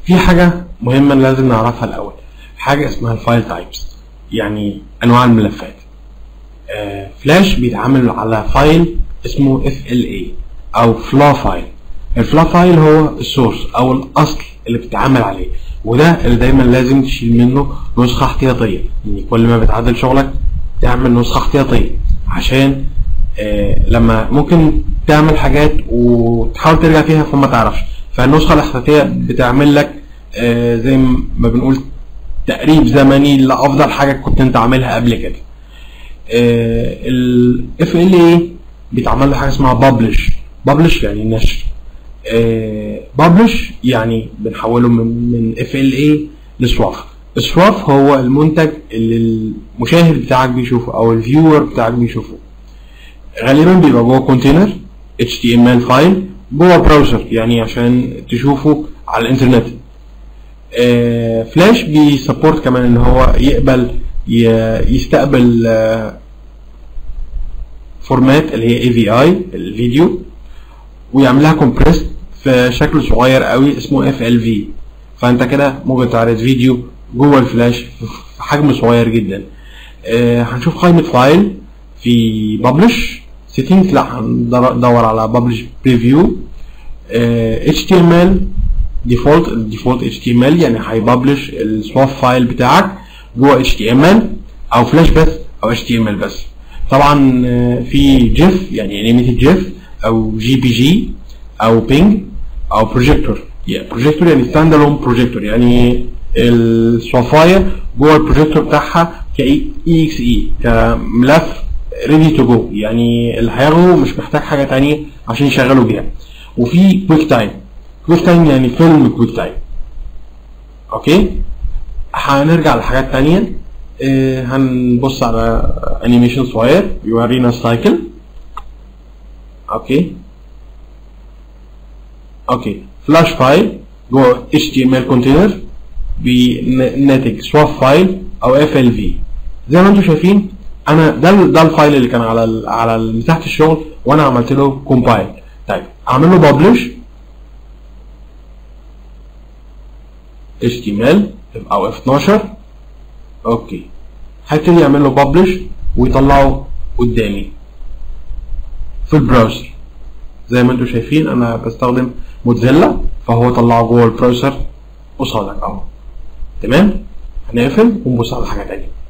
في حاجه مهمه لازم نعرفها الاول حاجه اسمها الفايل تايبس يعني انواع الملفات آه، فلاش بيتعامل على فايل اسمه FLA او فلا فايل الفلا فايل هو السورس او الاصل اللي بتتعامل عليه وده اللي دايما لازم تشيل منه نسخه احتياطيه يعني كل ما بتعدل شغلك تعمل نسخه احتياطيه عشان آه لما ممكن تعمل حاجات وتحاول ترجع فيها فما تعرفش فالنسخه الاحتياطيه بتعمل لك آه زي ما بنقول تقريب زمني لافضل حاجه كنت انت عاملها قبل كده ال FLA بيتعمل له حاجه اسمها بابلش بابلش يعني نشر بابلش يعني بنحوله من من FLA لسواف السواف هو المنتج اللي المشاهد بتاعك بيشوفه او الفيور بتاعك بيشوفه غالبا بيبقى جوه كونتينر HTML فايل جوه براوزر يعني عشان تشوفه على الانترنت آه فلاش بيسبورت كمان ان هو يقبل يستقبل آه فورمات اللي هي اي في اي الفيديو ويعملها كومبريس في شكل صغير قوي اسمه اف ال في فانت كده ممكن تعرض فيديو جوه الفلاش في حجم صغير جدا آه هنشوف قائمة فايل في ببلش سيتنجز لا هندور على ببلش بريفيو اتش تي ام ال ديفولت ديفولت اتش تي ام ال يعني هيببلش السواف فايل بتاعك جوه اتش تي ام ال او فلاش بس او اتش تي ام ال بس طبعا في جيف يعني انيميتد جيف او جي بي جي او بينج او بروجيكتور يعني بروجيكتور يعني ستاند الون بروجيكتور يعني الصفايه جوه البروجيكتور بتاعها ك اي اكس اي كملف ريدي تو جو يعني اللي هياخده مش محتاج حاجه تانية عشان يشغله بيها وفي كويك تايم كويك تايم يعني فيلم كويك تايم اوكي هنرجع لحاجات تانية آه هنبص على انيميشن صغير يورينا السايكل اوكي اوكي فلاش فايل جوه HTML كونتينر بناتج سواف فايل او FLV زي ما انتم شايفين انا ده ده الفايل اللي كان على على مساحه الشغل وانا عملت له كومبايل طيب اعمل له ببلش HTML او F12 اوكي هبتدي اعمل له ببلش ويطلعه قدامي في البراوزر زي ما انتم شايفين انا بستخدم موتزيلا فهو طلعه جوه البراوزر قصادك اهو تمام هنقفل ونبص على حاجه تانيه